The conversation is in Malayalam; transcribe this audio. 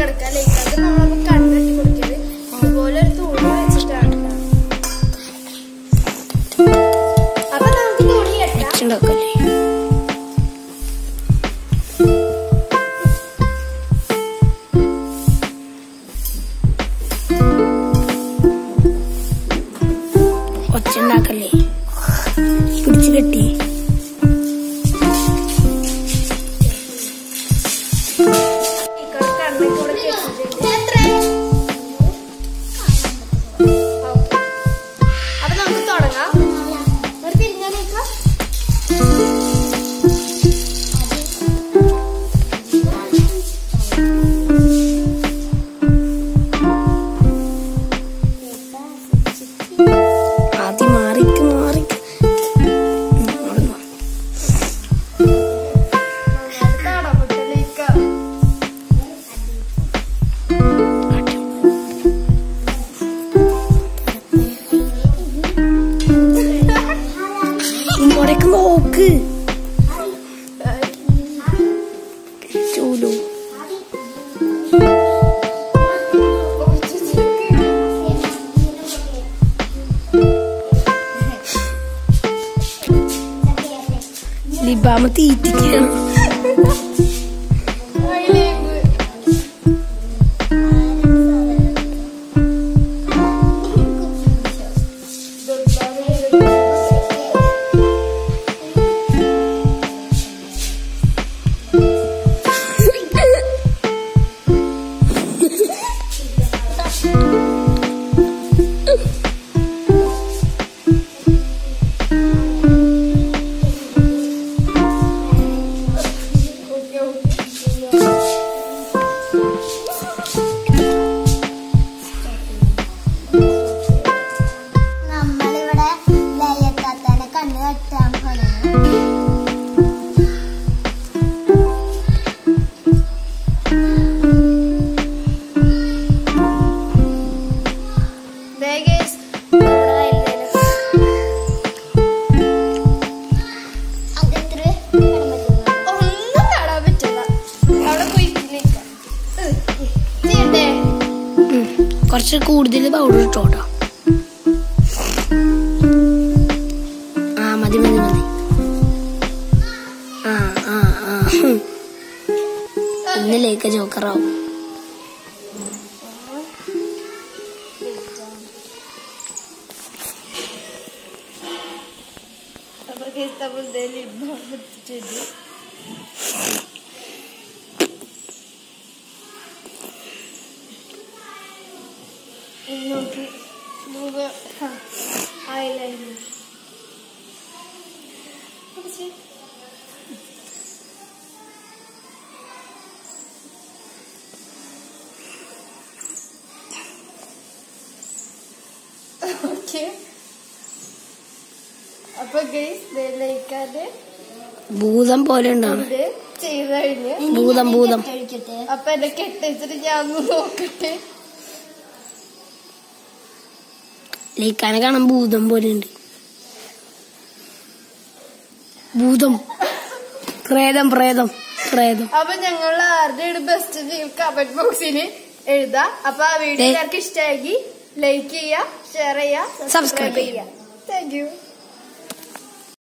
കിടക്കാം ലൈക്കാതെ നമ്മൾ കണ്ണെട്ടി കൊടുക്കരുത് അതുപോലെ ഒരു തുണി വെച്ചിട്ടാണ് ട്ടോ. അപ്പൊ നമുക്ക് തുണി കെട്ടാം ഉണ്ടാക്കല്ലേ ഒച്ച ഉണ്ടാക്കല്ലേ പിടിച്ചു കെട്ടി ലൈക്കാതെ കണ്ണെട്ടി ഇവിടെ കെട്ടിയിട്ടുണ്ട് ഓക്കേ. അപ്പൊ നമുക്ക് തുടങ്ങാം ഒരു തിരിഞ്ഞാലേക്കാം ആദ്യം മാറിക്ക് മാറിക്ക് ഉം, അവിടെ നിന്ന്. തടപെട്ടലേക്കാം ഇങ്ങോട്ടേക്ക് നോക്ക് ചൂലു ലിബാമ തീറ്റിക്കണം നമ്മളിവിടെ ലയത്താത്താനെ കണ്ണ് കെട്ടാൻ പോണേ അതെത്ര ഒന്നും കാണാൻ പറ്റില്ല അവിടെ പോയി നിൽക്കാം ചെയ്യട്ടെ കുറച്ച് കൂടുതൽ പൗഡർ ഇട്ടോട്ടോ ആ മതി മതി മതി ആ ആ ആ ഹും. ഇന്നിലേക്ക് ജോക്കറാവും അപ്പൊ കേസ് നമ്മൾ എന്തായാലും എടുത്തിട്ടുണ്ട് ഇനി നോക്കി നമുക്ക് ഐലൈനർ ഓക്കെ അപ്പൊ ഗൈസ് ലൈക്കാതെ ഭൂതം പോലെ ഉണ്ടാണ് ഇത് ചെയ്ത് കഴിഞ്ഞ് ഭൂതം ഭൂതം കഴിക്കട്ടെ അപ്പൊ എന്നെ കെട്ടിച്ചിട്ട് ഞാൻ ഒന്ന് നോക്കട്ടെ ലയിക്കാനെ കാണാൻ ഭൂതം പോലെ ഉണ്ട് ഭൂതം പ്രേതം പ്രേതം പ്രേതം അപ്പൊ ഞങ്ങൾ ആരുടെയാണ് ബെസ്റ്റ് കമന്റ് ബോക്സിൽ എഴുതാം അപ്പൊ ആ വീഡിയോ ദേ. എല്ലാവർക്കും ഇഷ്ടമാക്കി ലൈക്ക് ചെയ്യുക ഷെയർ ചെയ്യുക Subscribe ചെയ്യുക താങ്ക് യു